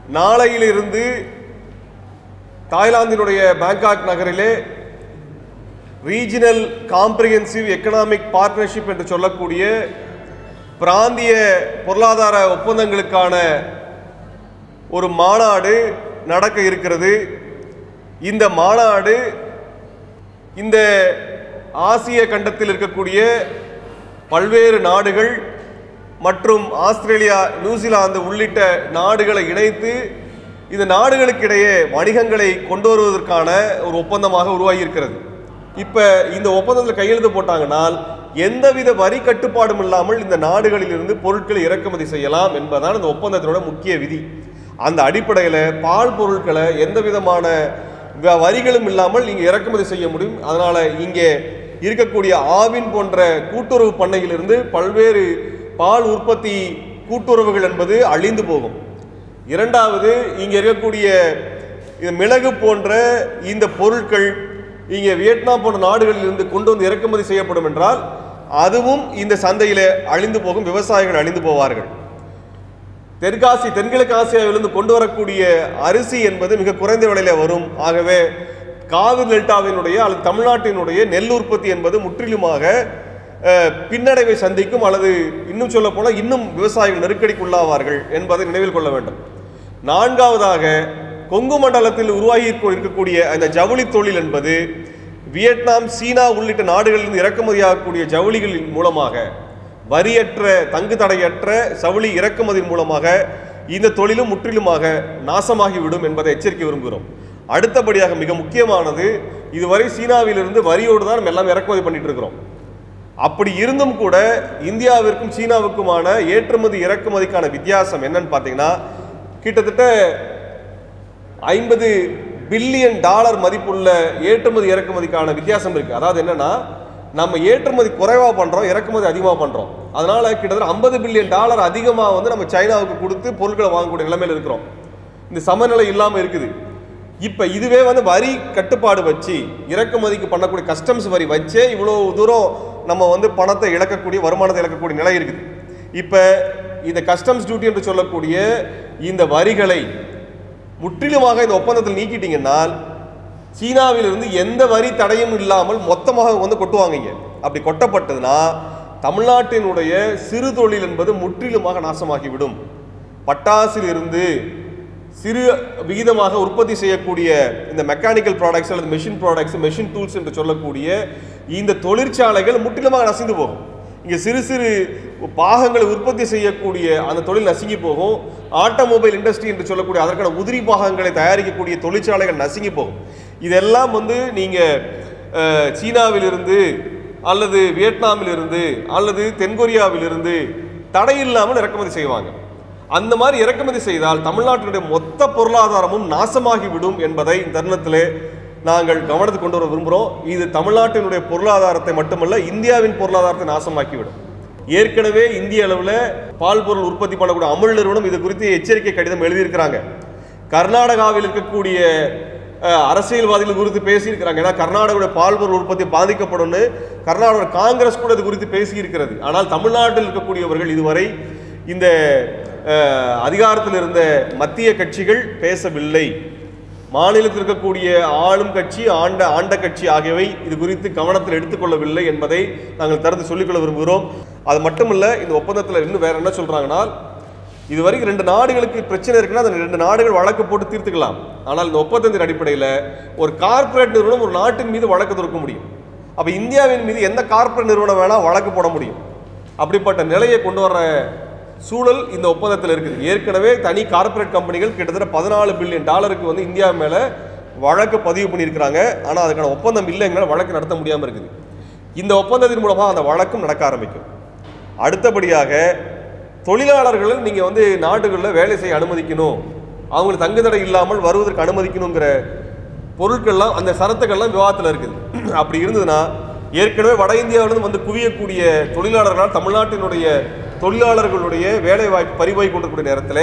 நாளையிலிருந்து தாய்லாந்தினுடைய பேங்காக் நகரிலே ரீஜனல் காம்ப்ரிஹென்சிவ் எக்கனாமிக் பார்ட்னர்ஷிப் என்று சொல்லக்கூடிய பிராந்திய பொருளாதார ஒப்பந்தங்களுக்கான ஒரு மாநாடு நடக்க இருக்கிறது இந்த மாநாடு இந்த ஆசிய கண்டத்தில் இருக்கக்கூடிய பல்வேறு நாடுகள் மற்றும் ஆஸ்திரேலியா நியூசிலாந்து உள்ளிட்ட நாடுகளை இணைத்து இந்த நாடுகளுக்கிடையே வணிகங்களை கொண்டு வருவதற்கான ஒரு ஒப்பந்தமாக உருவாகி இருக்கிறது இப்போ இந்த ஒப்பந்தத்தில் கையெழுத்து போட்டாங்கனால் எந்தவித வரி கட்டுப்பாடும் இல்லாமல் இந்த நாடுகளிலிருந்து பொருட்களை இறக்குமதி செய்யலாம் என்பதுதான் இந்த ஒப்பந்தத்தினோட முக்கிய விதி அந்த அடிப்படையில் பால் பொருட்களை எந்த விதமான வ- வரிகளும் இல்லாமல் இங்கே இறக்குமதி செய்ய முடியும் அதனால் இங்கே இருக்கக்கூடிய ஆவின் போன்ற கூட்டுறவு பண்ணையிலிருந்து பல்வேறு பால் உற்பத்தி கூட்டுறவுகள் என்பது அழிந்து போகும் இரண்டாவது இங்கே இருக்கக்கூடிய இந்த மிளகு போன்ற இந்த பொருட்கள் இங்கே வியட்நாம் போன்ற நாடுகளில் இருந்து கொண்டு வந்து இறக்குமதி செய்யப்படும் என்றால் அதுவும் இந்த சந்தையிலே அழிந்து போகும் விவசாயிகள் அழிந்து போவார்கள் தெற்காசி தென்கிழக்கு ஆசியாவிலிருந்து கொண்டு வரக்கூடிய அரிசி என்பது மிக குறைந்த விலையில வரும் ஆகவே காவிரி டெல்டாவினுடைய அல்லது தமிழ்நாட்டினுடைய நெல் உற்பத்தி என்பது முற்றிலுமாக அஹ், பின்னடைவை சந்திக்கும் அல்லது இன்னும் சொல்ல போனால் இன்னும் விவசாயிகள் நெருக்கடிக்குள்ளாவார்கள் என்பதை நினைவில் கொள்ள வேண்டும் நான்காவதாக கொங்கு மண்டலத்தில் உருவாகி இருக்க- இருக்கக்கூடிய அந்த ஜவுளி தொழில் என்பது வியட்நாம் சீனா உள்ளிட்ட நாடுகளிலிருந்து இறக்குமதியாகக்கூடிய ஜவுளிகளின் மூலமாக வரியற்ற தங்கு தடையற்ற சவுளி இறக்குமதியின் மூலமாக இந்த தொழிலும் முற்றிலுமாக நாசமாகிவிடும் என்பதை எச்சரிக்கை விரும்புகிறோம் அடுத்தபடியாக மிக முக்கியமானது இதுவரை சீனாவிலிருந்து வரியோடு தான் நம்ம எல்லாம் இறக்குமதி பண்ணிட்டு இருக்கிறோம் அப்படி இருந்தும் கூட இந்தியாவிற்கும் சீனாவுக்குமான ஏற்றுமதி இறக்குமதிக்கான வித்தியாசம் என்னன்னு பார்த்தீங்கன்னா கிட்டத்தட்ட ஐம்பது பில்லியன் டாலர் மதிப்புள்ள ஏற்றுமதி இறக்குமதிக்கான வித்தியாசம் இருக்கு அதாவது என்னன்னா நம்ம ஏற்றுமதி குறைவா பண்றோம் இறக்குமதி அதிகமாக பண்றோம் அதனால கிட்டத்தட்ட ஐம்பது பில்லியன் டாலர் அதிகமாக வந்து நம்ம சைனாவுக்கு கொடுத்து பொருட்களை வாங்கக்கூடிய நிலைமையில இருக்கிறோம் இந்த சமநிலை இல்லாமல் இருக்குது இப்போ இதுவே வந்து வரி கட்டுப்பாடு வச்சு இறக்குமதிக்கு பண்ணக்கூடிய கஸ்டம்ஸ் வரி வச்சே இவ்வளோ தூரம் நம்ம வந்து பணத்தை இழக்கக்கூடிய வருமானத்தை இழக்கக்கூடிய நிலை இருக்குது இப்போ இந்த கஸ்டம்ஸ் டியூட்டி என்று சொல்லக்கூடிய இந்த வரிகளை முற்றிலுமாக இந்த ஒப்பந்தத்தில் நீக்கிட்டீங்கன்னால் சீனாவிலிருந்து எந்த வரி தடையும் இல்லாமல் மொத்தமாக வந்து கொட்டுவாங்க இங்க. அப்படி கொட்டப்பட்டதுன்னா தமிழ்நாட்டினுடைய சிறு தொழில் என்பது முற்றிலுமாக நாசமாகிவிடும் பட்டாசில் இருந்து சிறு விகிதமாக உற்பத்தி செய்யக்கூடிய இந்த மெக்கானிக்கல் ப்ராடக்ட்ஸ் அல்லது மெஷின் ப்ராடக்ட்ஸ் மெஷின் டூல்ஸ் என்று சொல்லக்கூடிய இந்த தொழிற்சாலைகள் முற்றிலுமாக நசிந்து போகும் இங்கே சிறு சிறு பாகங்களை உற்பத்தி செய்யக்கூடிய அந்த தொழில் நசுங்கி போகும் ஆட்டோமொபைல் இண்டஸ்ட்ரி என்று சொல்லக்கூடிய அதற்கான உதிரி பாகங்களை தயாரிக்கக்கூடிய தொழிற்சாலைகள் நசுங்கி போகும் இதெல்லாம் வந்து நீங்கள் சீனாவிலிருந்து அல்லது வியட்நாமிலிருந்து அல்லது தென்கொரியாவிலிருந்து தடை இல்லாமல் இறக்குமதி செய்வாங்க அந்த மாதிரி இறக்குமதி செய்தால் தமிழ்நாட்டினுடைய மொத்த பொருளாதாரமும் நாசமாகிவிடும் என்பதை இந்த தருணத்திலே நாங்கள் கவனத்துக்கு கொண்டு வர விரும்புகிறோம் இது தமிழ்நாட்டினுடைய பொருளாதாரத்தை மட்டுமல்ல இந்தியாவின் பொருளாதாரத்தை நாசமாக்கிவிடும் ஏற்கனவே இந்திய அளவில் பால் பொருள் உற்பத்தி பண்ணக்கூடிய அமுல் நிறுவனம் இது குறித்து எச்சரிக்கை கடிதம் எழுதியிருக்கிறாங்க கர்நாடகாவில் இருக்கக்கூடிய அஹ், அரசியல்வாதிகள் குறித்து பேசியிருக்கிறாங்க ஏன்னா கர்நாடகாவுடைய பால் பொருள் உற்பத்தி பாதிக்கப்படும்னு கர்நாடக காங்கிரஸ் கூட இது குறித்து பேசியிருக்கிறது ஆனால் தமிழ்நாட்டில் இருக்கக்கூடியவர்கள் இதுவரை இந்த அஹ், அதிகாரத்தில் இருந்த மத்திய கட்சிகள் பேசவில்லை மாநிலத்தில் இருக்கக்கூடிய ஆளும் கட்சி ஆண்ட ஆண்ட கட்சி ஆகியவை இது குறித்து கவனத்தில் எடுத்துக்கொள்ளவில்லை என்பதை நாங்கள் திறந்து சொல்லிக்கொள்ள விரும்புகிறோம் அது மட்டுமல்ல இந்த ஒப்பந்தத்தில் இன்னும் வேற என்ன சொல்றாங்கன்னா இதுவரைக்கும் ரெண்டு நாடுகளுக்கு பிரச்சனை இருக்குன்னா அந்த ரெண்டு நாடுகள் வழக்கு போட்டு தீர்த்துக்கலாம் ஆனால் இந்த ஒப்பந்தத்தின் அடிப்படையில் ஒரு கார்ப்பரேட் நிறுவனம் ஒரு நாட்டின் மீது வழக்கு தொடுக்க முடியும் அப்போ இந்தியாவின் மீது எந்த கார்ப்பரேட் நிறுவனம் வேணால் வழக்கு போட முடியும் அப்படிப்பட்ட நிலையை கொண்டு வர சூழல் இந்த ஒப்பந்தத்தில் இருக்குது ஏற்கனவே தனி கார்ப்பரேட் கம்பெனிகள் கிட்டத்தட்ட பதினாலு பில்லியன் டாலருக்கு வந்து இந்தியா மேலே வழக்கு பதிவு பண்ணியிருக்கிறாங்க ஆனால் அதுக்கான ஒப்பந்தம் இல்லைங்கனால வழக்கு நடத்த முடியாமல் இருக்குது இந்த ஒப்பந்தத்தின் மூலமாக அந்த வழக்கும் நடக்க ஆரம்பிக்கும் அடுத்தபடியாக தொழிலாளர்களை நீங்கள் வந்து நாடுகளில் வேலை செய்ய அனுமதிக்கணும் அவங்களுக்கு தங்குதடை இல்லாமல் வருவதற்கு அனுமதிக்கணுங்கிற பொருட்கள்லாம் அந்த சரத்துக்கள்லாம் விவாதத்தில் இருக்குது அப்படி இருந்ததுன்னா ஏற்கனவே வட இந்தியாவிலிருந்து வந்து குவியக்கூடிய தொழிலாளர்களால் தமிழ்நாட்டினுடைய தொழிலாளர்களுடைய வேலை வாய்ப்பு பறிவாய் கொண்டிருக்கூடிய நேரத்தில்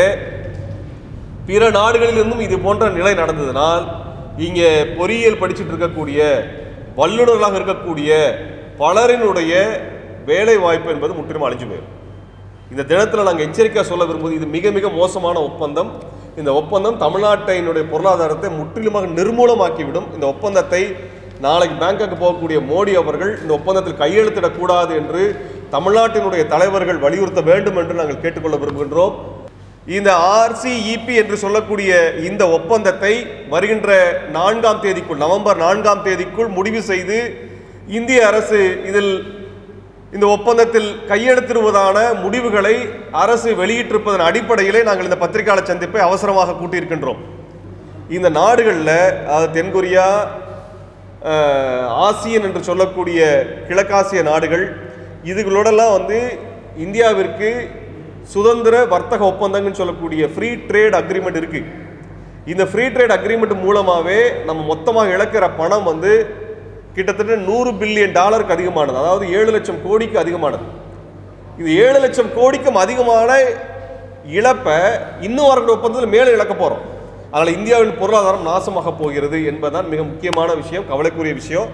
பிற நாடுகளிலிருந்தும் இது போன்ற நிலை நடந்ததுனால் இங்கே பொறியியல் படிச்சுட்டு இருக்கக்கூடிய வல்லுநர்களாக இருக்கக்கூடிய பலரினுடைய வேலை வாய்ப்பு என்பது முற்றிலும் அழிஞ்சு போயிடும் இந்த தினத்தில் நாங்கள் எச்சரிக்கையாக சொல்ல விரும்புவது இது மிக மிக மோசமான ஒப்பந்தம் இந்த ஒப்பந்தம் தமிழ்நாட்டினுடைய பொருளாதாரத்தை முற்றிலுமாக நிர்மூலமாக்கிவிடும் இந்த ஒப்பந்தத்தை நாளைக்கு பேங்காக்கு போகக்கூடிய மோடி அவர்கள் இந்த ஒப்பந்தத்தில் கையெழுத்திடக்கூடாது என்று தமிழ்நாட்டினுடைய தலைவர்கள் வலியுறுத்த வேண்டும் என்று நாங்கள் கேட்டுக்கொள்ள விரும்புகின்றோம் இந்த ஆர்சிஇபி என்று சொல்லக்கூடிய இந்த ஒப்பந்தத்தை வருகின்ற நான்காம் தேதிக்குள் நவம்பர் நான்காம் தேதிக்குள் முடிவு செய்து இந்திய அரசு இதில் இந்த ஒப்பந்தத்தில் கையெழுத்திடுவதான முடிவுகளை அரசு வெளியிட்டிருப்பதன் அடிப்படையிலே நாங்கள் இந்த பத்திரிகையாளர் சந்திப்பை அவசரமாக கூட்டியிருக்கின்றோம் இந்த நாடுகளில் அதாவது தென்கொரியா அஹ், ஆசியன் என்று சொல்லக்கூடிய கிழக்காசிய நாடுகள் இதுகளோடெல்லாம் வந்து இந்தியாவிற்கு சுதந்திர வர்த்தக ஒப்பந்தங்கள்னு சொல்லக்கூடிய ஃப்ரீ ட்ரேட் அக்ரிமெண்ட் இருக்கு இந்த ஃப்ரீ ட்ரேட் அக்ரிமெண்ட் மூலமாகவே நம்ம மொத்தமாக இழக்கிற பணம் வந்து கிட்டத்தட்ட நூறு பில்லியன் டாலருக்கு அதிகமானது அதாவது ஏழு லட்சம் கோடிக்கு அதிகமானது இது ஏழு லட்சம் கோடிக்கும் அதிகமான இழப்பை இன்னும் வரக்கூடிய ஒப்பந்தத்தில் மேலே இழக்க போகிறோம் அதனால் இந்தியாவின் பொருளாதாரம் நாசமாக போகிறது என்பதுதான் மிக முக்கியமான விஷயம் கவலைக்குரிய விஷயம்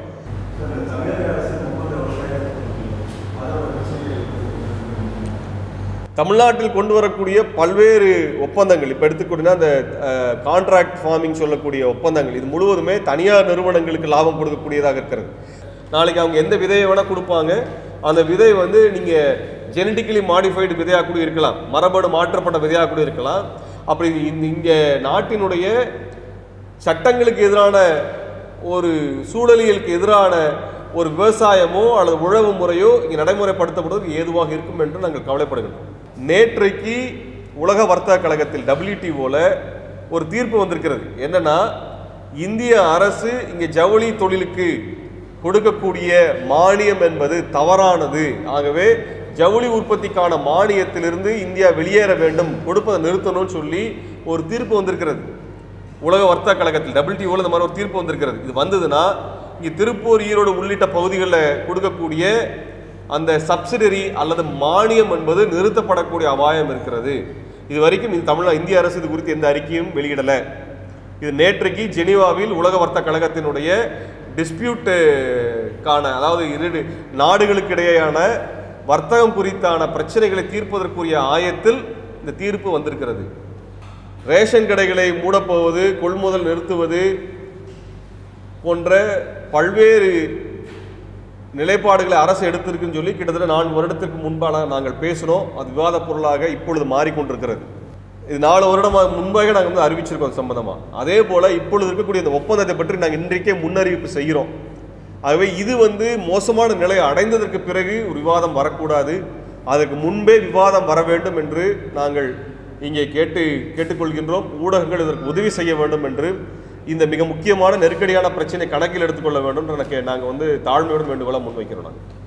தமிழ்நாட்டில் கொண்டு வரக்கூடிய பல்வேறு ஒப்பந்தங்கள் இப்போ எடுத்துக்கிட்டீங்கன்னா அந்த கான்ட்ராக்ட் ஃபார்மிங் சொல்லக்கூடிய ஒப்பந்தங்கள் இது முழுவதுமே தனியார் நிறுவனங்களுக்கு லாபம் கொடுக்கக்கூடியதாக இருக்கிறது நாளைக்கு அவங்க எந்த விதையை வேணால் கொடுப்பாங்க அந்த விதை வந்து நீங்கள் ஜெனட்டிக்கலி மாடிஃபைடு விதையாக கூட இருக்கலாம் மரபணு மாற்றப்பட்ட விதையாக கூட இருக்கலாம் அப்படி இந்த இங்கே நாட்டினுடைய சட்டங்களுக்கு எதிரான ஒரு சூழலியலுக்கு எதிரான ஒரு விவசாயமோ அல்லது உழவு முறையோ இங்கே நடைமுறைப்படுத்தப்படுவதற்கு ஏதுவாக இருக்கும் என்று நாங்கள் கவலைப்படுகின்றோம் நேற்றைக்கு உலக வர்த்தக கழகத்தில் WTO-ல ஒரு தீர்ப்பு வந்திருக்கிறது என்னன்னா இந்திய அரசு இங்கே ஜவுளி தொழிலுக்கு கொடுக்கக்கூடிய மானியம் என்பது தவறானது ஆகவே ஜவுளி உற்பத்திக்கான மானியத்திலிருந்து இந்தியா வெளியேற வேண்டும் கொடுப்பதை நிறுத்தணும்னு சொல்லி ஒரு தீர்ப்பு வந்திருக்கிறது உலக வர்த்தக கழகத்தில் டபிள்யூடிஓவில் இந்த மாதிரி ஒரு தீர்ப்பு வந்திருக்கிறது இது வந்ததுன்னா இங்கே திருப்பூர் ஈரோடு உள்ளிட்ட பகுதிகளில் கொடுக்கக்கூடிய அந்த சப்சிடரி அல்லது மானியம் என்பது நிறுத்தப்படக்கூடிய அபாயம் இருக்கிறது இது வரைக்கும் இந்த தமிழ் இந்திய அரசு இது குறித்து எந்த அறிக்கையும் வெளியிடலை இது நேற்றைக்கு ஜெனீவாவில் உலக வர்த்தக கழகத்தினுடைய டிஸ்பியூட்டுக்கான அதாவது இரு நாடுகளுக்கு இடையேயான வர்த்தகம் குறித்தான பிரச்சனைகளை தீர்ப்பதற்குரிய ஆயத்தில் இந்த தீர்ப்பு வந்திருக்கிறது ரேஷன் கடைகளை மூடப்போவது கொள்முதல் நிறுத்துவது போன்ற பல்வேறு நிலைப்பாடுகளை அரசு எடுத்திருக்குன்னு சொல்லி கிட்டத்தட்ட நான்கு வருடத்திற்கு முன்பாக நாங்கள் பேசினோம் அது விவாத பொருளாக இப்பொழுது மாறிக்கொண்டிருக்கிறது இது நாலு வருடமாக முன்பாக நாங்கள் வந்து அறிவிச்சிருக்கோம் சம்பந்தமா அதே போல இப்பொழுது இருக்கக்கூடிய இந்த ஒப்பந்தத்தை பற்றி நாங்கள் இன்றைக்கே முன்னறிவிப்பு செய்கிறோம் ஆகவே இது வந்து மோசமான நிலை அடைந்ததற்கு பிறகு ஒரு விவாதம் வரக்கூடாது அதற்கு முன்பே விவாதம் வர வேண்டும் என்று நாங்கள் இங்கே கேட்டு கேட்டுக்கொள்கின்றோம் ஊடகங்கள் இதற்கு உதவி செய்ய வேண்டும் என்று இந்த மிக முக்கியமான நெருக்கடியான பிரச்சனை கணக்கில் எடுத்துக்கொள்ள வேண்டும் என்று எனக்கு நாங்கள் வந்து தாழ்மையுடன் வேண்டுகோளாக முன்வைக்கிறோம் நாங்கள்